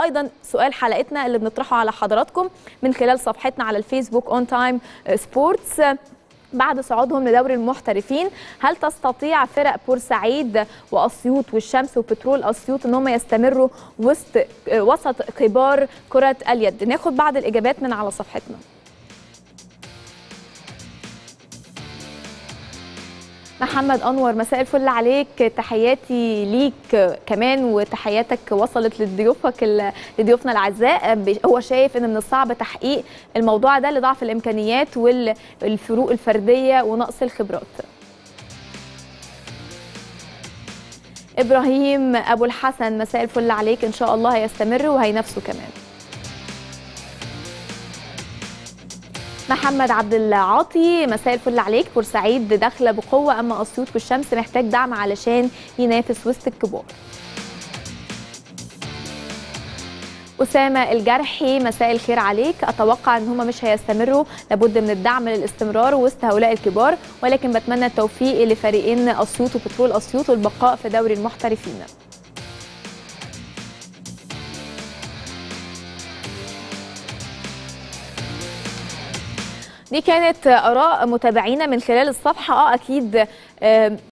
ايضا سؤال حلقتنا اللي بنطرحه على حضراتكم من خلال صفحتنا على الفيسبوك اون تايم سبورتس بعد صعودهم لدوري المحترفين هل تستطيع فرق بورسعيد واسيوط والشمس وبترول اسيوط ان هم يستمروا وسط وسط كبار كره اليد ناخد بعض الاجابات من على صفحتنا محمد انور مساء الفل عليك تحياتي ليك كمان وتحياتك وصلت لضيوفك لضيوفنا الاعزاء هو شايف ان من الصعب تحقيق الموضوع ده لضعف الامكانيات والفروق الفرديه ونقص الخبرات ابراهيم ابو الحسن مساء الفل عليك ان شاء الله هيستمر وهينافسوا كمان محمد عبد العاطي مساء الفل عليك بورسعيد داخله بقوه اما اسيوط والشمس محتاج دعم علشان ينافس وسط الكبار أسامة الجرحي مساء الخير عليك أتوقع أن هم مش هيستمروا لابد من الدعم للاستمرار وسط هؤلاء الكبار ولكن بتمنى التوفيق لفريقين أسيوط وبترول أسيوط والبقاء في دوري المحترفين دي كانت اراء متابعينا من خلال الصفحه اه اكيد